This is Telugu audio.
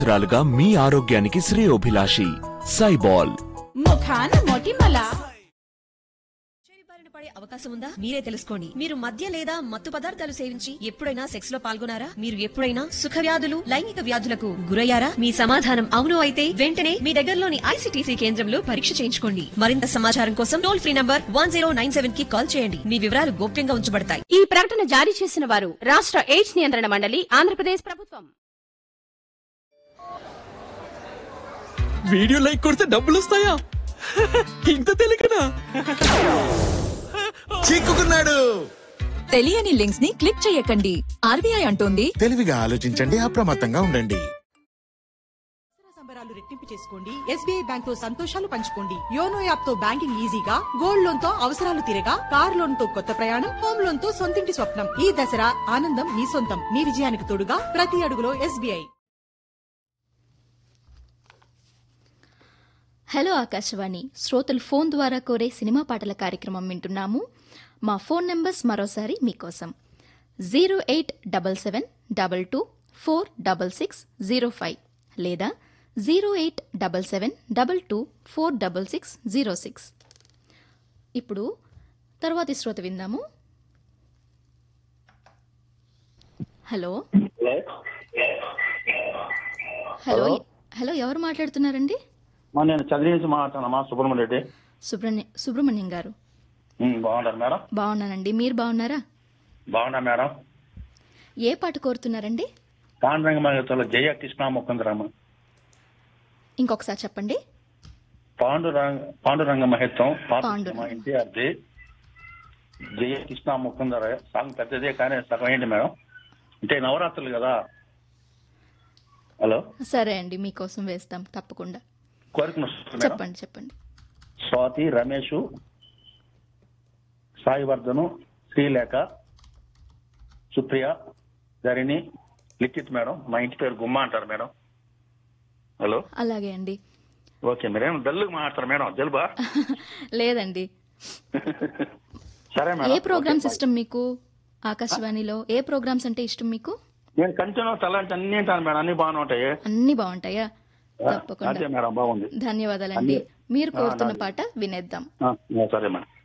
సంవత్సరాలుగా మీ ఆరోగ్యానికి శ్రేయోభిలాషి సైబాల్ ముఖాన మొటిమల చెవి బారిన పడే అవకాశం ఉందా మీరే తెలుసుకోండి మీరు మద్య లేదా మత్తు పదార్థాలు సేవించి ఎప్పుడైనా సెక్స్ లో పాల్గొనారా మీరు ఎప్పుడైనా సుఖ వ్యాధులు లైంగిక వ్యాధులకు గురయ్యారా మీ సమాధానం అవును అయితే వెంటనే మీ దగ్గరలోని ఐసిటీసీ కేంద్రంలో పరీక్ష చేయించుకోండి మరింత సమాచారం కోసం టోల్ ఫ్రీ నంబర్ వన్ కి కాల్ చేయండి మీ వివరాలు గోప్యంగా ఉంచబడతాయి ఈ ప్రకటన జారీ చేసిన వారు రాష్ట్ర ఎయిడ్స్ నియంత్రణ మండలి ఆంధ్రప్రదేశ్ ప్రభుత్వం వీడియో లైక్ కొడితే డబ్బులు వస్తాయా ఇంత తెలియకనా చిక్కుకున్నాడు తెలియని లింక్స్ ని క్లిక్ చేయకండి ఆర్బీఐ అంటోంది తెలివిగా ఆలోచించండి అప్రమత్తంగా ఉండండి సంబరాలు రెట్టింపు చేసుకోండి ఎస్బీఐ బ్యాంక్ తో సంతోషాలు పంచుకోండి యోనో యాప్ తో బ్యాంకింగ్ ఈజీగా గోల్డ్ లోన్ తో అవసరాలు తీరగా కార్ లోన్ తో కొత్త ప్రయాణం హోమ్ లోన్ తో సొంతింటి స్వప్నం ఈ దసరా ఆనందం మీ సొంతం మీ విజయానికి తోడుగా ప్రతి అడుగులో ఎస్బీఐ హలో ఆకాశవాణి శ్రోతలు ఫోన్ ద్వారా కోరే సినిమా పాటల కార్యక్రమం వింటున్నాము మా ఫోన్ నెంబర్స్ మరోసారి మీకోసం zero eight double seven double two four double six zero five లేదా zero eight double seven double two four double six zero six ఇప్పుడు తర్వాతి శ్రోత విందాము హలో హలో హలో ఎవరు మాట్లాడుతున్నారండి మా నేను చదివి నుంచి మాట్లాడుతున్నా సుబ్రహ్మణ్య రెడ్డి సుబ్రహ్మణ్య సుబ్రహ్మణ్యం గారు ఉమ్, బాగున్నారు మేడం బాగున్నానండి మీరు బాగున్నారా బాగున్నా మేడం ఏ పాట కోరుతున్నారండి పాండురంగ మహిళలో జయ కృష్ణ ముకుందరామ ఇంకొకసారి చెప్పండి పాండురంగ పాండురంగ మహిత్వం పాండురంగ. ఎన్టీఆర్ది జయ కృష్ణ ముకుందర సాంగ్ పెద్దదే కానీ సగం ఏంటి మేడం అంటే నవరాత్రులు కదా హలో సరే అండి మీకోసం వేస్తాం తప్పకుండా కోరికను మేడం చెప్పండి చెప్పండి స్వాతి రమేష్ సాయివర్ధను శ్రీలేఖ సుప్రియ ధరిణి లిఖిత్ మేడం మా ఇంటి పేరు గుమ్మ అంటారు మేడం హలో అలాగే అండి ఓకే మీరేం డల్లుగా మాట్లాడతారు మేడం జలుబా లేదండి సరే ఏ మేడం ప్రోగ్రామ్స్ ఓకే. ఇష్టం మీకు ఆకాశవాణిలో ఏ ప్రోగ్రామ్స్ అంటే ఇష్టం మీకు నేను కంచెను తలాంటి అన్ని వింటాను మేడం అన్ని బాగానే ఉంటాయి అన్ని బాగుంటాయా అదే తప్పకుండా మేడం బాగుంది ధన్యవాదాలండి అన్ని- మీరు ఆ, కోరుతున్న నాది. పాట వినేద్దాం ఆ, సరే మేడం